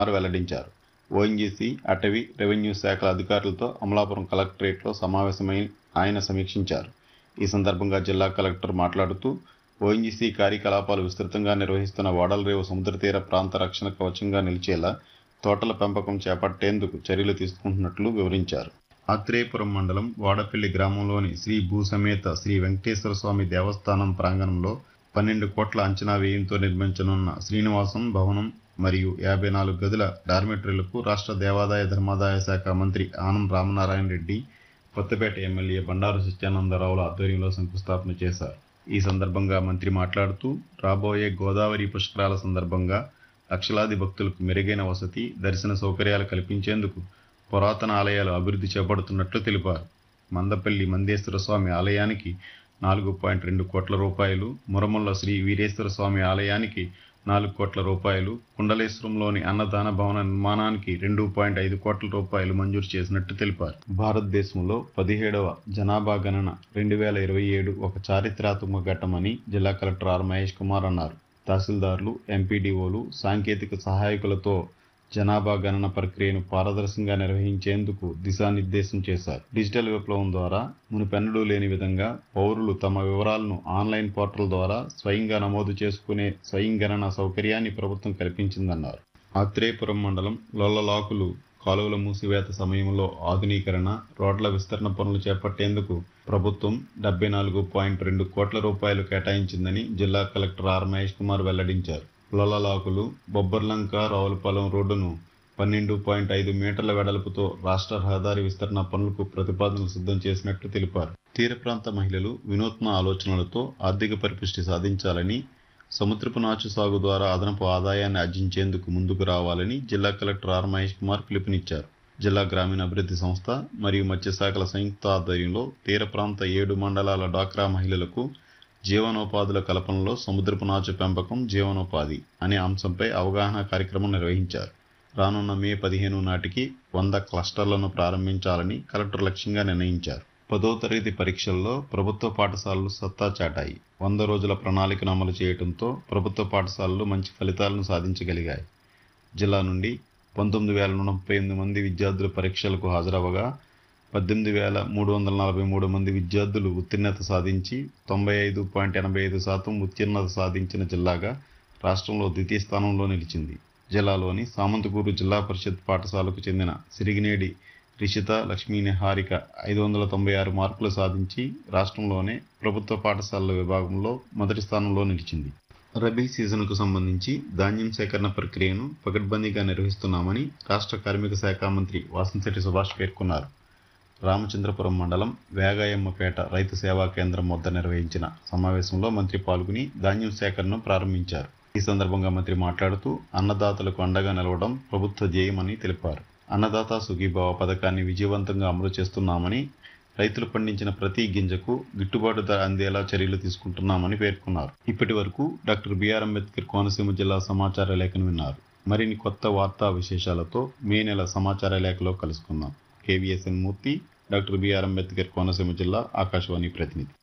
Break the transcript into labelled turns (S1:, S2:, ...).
S1: వారు వెల్లడించారు ఓఎన్జీసీ అటవీ రెవెన్యూ శాఖల అధికారులతో అమలాపురం కలెక్టరేట్లో సమావేశమై ఆయన సమీక్షించారు ఈ సందర్భంగా జిల్లా కలెక్టర్ మాట్లాడుతూ ఓఎన్జీసీ కార్యకలాపాలు విస్తృతంగా నిర్వహిస్తున్న వాడలరేవు సముద్ర తీర ప్రాంత రక్షణ కవచంగా నిలిచేలా తోటల పెంపకం చేపట్టేందుకు చర్యలు తీసుకుంటున్నట్లు వివరించారు ఆత్రేయపురం మండలం వాడపల్లి గ్రామంలోని శ్రీ భూసమేత శ్రీ వెంకటేశ్వర స్వామి దేవస్థానం ప్రాంగణంలో పన్నెండు కోట్ల అంచనా వ్యయంతో నిర్మించనున్న శ్రీనివాసం భవనం మరియు యాభై నాలుగు గదుల డార్మెటరీలకు రాష్ట్ర దేవాదాయ ధర్మాదాయ శాఖ మంత్రి ఆనం రామనారాయణ రెడ్డి కొత్తపేట ఎమ్మెల్యే బండారు సత్యానందరావుల ఆధ్వర్యంలో శంకుస్థాపన చేశారు ఈ సందర్భంగా మంత్రి మాట్లాడుతూ రాబోయే గోదావరి పుష్కరాల సందర్భంగా లక్షలాది భక్తులకు మెరుగైన వసతి దర్శన సౌకర్యాలు కల్పించేందుకు పురాతన ఆలయాలు అభివృద్ధి చేపడుతున్నట్లు తెలిపారు మందపల్లి మందేశ్వర స్వామి ఆలయానికి నాలుగు పాయింట్ రెండు కోట్ల రూపాయలు మురమల్ల శ్రీ వీరేశ్వర స్వామి ఆలయానికి నాలుగు కోట్ల రూపాయలు కుండలేశ్వరంలోని అన్నదాన భవన నిర్మాణానికి రెండు పాయింట్ ఐదు కోట్ల రూపాయలు మంజూరు చేసినట్టు తెలిపారు భారతదేశంలో పదిహేడవ జనాభా గణన రెండు వేల ఇరవై ఏడు ఒక చారిత్రాత్మక ఘట్టమని జిల్లా కలెక్టర్ ఆర్ మహేష్ కుమార్ అన్నారు తహసీల్దార్లు ఎంపీడీఓలు సాంకేతిక సహాయకులతో జనాభా గణన ప్రక్రియను పారదర్శకంగా నిర్వహించేందుకు దిశానిర్దేశం చేశారు డిజిటల్ విప్లవం ద్వారా మునుపెన్నడూ లేని విధంగా పౌరులు తమ వివరాలను ఆన్లైన్ పోర్టల్ ద్వారా స్వయంగా నమోదు చేసుకునే స్వయం గణన సౌకర్యాన్ని ప్రభుత్వం కల్పించిందన్నారు ఆత్రేయపురం మండలం లొల్లలాకులు కాలువల మూసివేత సమయంలో ఆధునీకరణ రోడ్ల విస్తరణ పనులు చేపట్టేందుకు ప్రభుత్వం డెబ్బై నాలుగు పాయింట్ రెండు కోట్ల రూపాయలు కేటాయించిందని జిల్లా కలెక్టర్ ఆర్ మహేష్ కుమార్ వెల్లడించారు లొల్లలాకులు బొబ్బర్లంక రావులపాలెం రోడ్డును పన్నెండు పాయింట్ ఐదు మీటర్ల వెడల్పుతో రాష్ట్ర రహదారి విస్తరణ పనులకు ప్రతిపాదనలు సిద్ధం చేసినట్లు తెలిపారు తీర ప్రాంత మహిళలు వినూత్న ఆలోచనలతో ఆర్థిక పరిపుష్టి సాధించాలని సముద్రపు నాచు సాగు ద్వారా అదనపు ఆదాయాన్ని ఆర్జించేందుకు ముందుకు రావాలని జిల్లా కలెక్టర్ ఆర్ మహేష్ కుమార్ పిలుపునిచ్చారు జిల్లా గ్రామీణాభివృద్ధి సంస్థ మరియు మత్స్యశాఖల సంయుక్త ఆధ్వర్యంలో తీర ప్రాంత ఏడు మండలాల డాక్రా మహిళలకు జీవనోపాధుల కల్పనలో సముద్రపు నాచు పెంపకం జీవనోపాధి అనే అంశంపై అవగాహన కార్యక్రమం నిర్వహించారు రానున్న మే పదిహేను నాటికి వంద క్లస్టర్లను ప్రారంభించాలని కలెక్టర్ లక్ష్యంగా నిర్ణయించారు పదో తరగతి పరీక్షల్లో ప్రభుత్వ పాఠశాలలు సత్తా చాటాయి వంద రోజుల ప్రణాళికను అమలు చేయడంతో ప్రభుత్వ పాఠశాలలు మంచి ఫలితాలను సాధించగలిగాయి జిల్లా నుండి పంతొమ్మిది వేల నూట ముప్పై ఎనిమిది మంది విద్యార్థులు పరీక్షలకు హాజరవగా పద్దెనిమిది వేల మూడు వందల నలభై మూడు మంది విద్యార్థులు ఉత్తీర్ణత సాధించి తొంభై ఐదు పాయింట్ ఎనభై ఐదు శాతం ఉత్తీర్ణత సాధించిన జిల్లాగా రాష్ట్రంలో ద్వితీయ స్థానంలో నిలిచింది జిల్లాలోని సామంతగూరు జిల్లా పరిషత్ పాఠశాలకు చెందిన సిరిగినేడి రిషిత లక్ష్మీ నిహారిక ఐదు వందల తొంభై ఆరు మార్కులు సాధించి రాష్ట్రంలోనే ప్రభుత్వ పాఠశాలల విభాగంలో మొదటి స్థానంలో నిలిచింది రబీ సీజన్కు సంబంధించి ధాన్యం సేకరణ ప్రక్రియను పకడ్బందీగా నిర్వహిస్తున్నామని రాష్ట్ర కార్మిక శాఖ మంత్రి వాసంశెట్టి సుభాష్ పేర్కొన్నారు రామచంద్రపురం మండలం వేగాయమ్మపేట రైతు సేవా కేంద్రం వద్ద నిర్వహించిన సమావేశంలో మంత్రి పాల్గొని ధాన్యం సేకరణను ప్రారంభించారు ఈ సందర్భంగా మంత్రి మాట్లాడుతూ అన్నదాతలకు అండగా నిలవడం ప్రభుత్వ ధ్యేయమని తెలిపారు అన్నదాత సుఖీభావ పథకాన్ని విజయవంతంగా అమలు చేస్తున్నామని రైతులు పండించిన ప్రతి గింజకు గిట్టుబాటు ధర అందేలా చర్యలు తీసుకుంటున్నామని పేర్కొన్నారు ఇప్పటి వరకు డాక్టర్ బిఆర్ అంబేద్కర్ కోనసీమ జిల్లా సమాచార లేఖను విన్నారు మరిన్ని కొత్త వార్తా విశేషాలతో మే నెల సమాచార లేఖలో కలుసుకుందాం KVSN Murthy doctor BR Ambedkar Konaseema జిల్లా ఆకాశవాణి ప్రతినిధి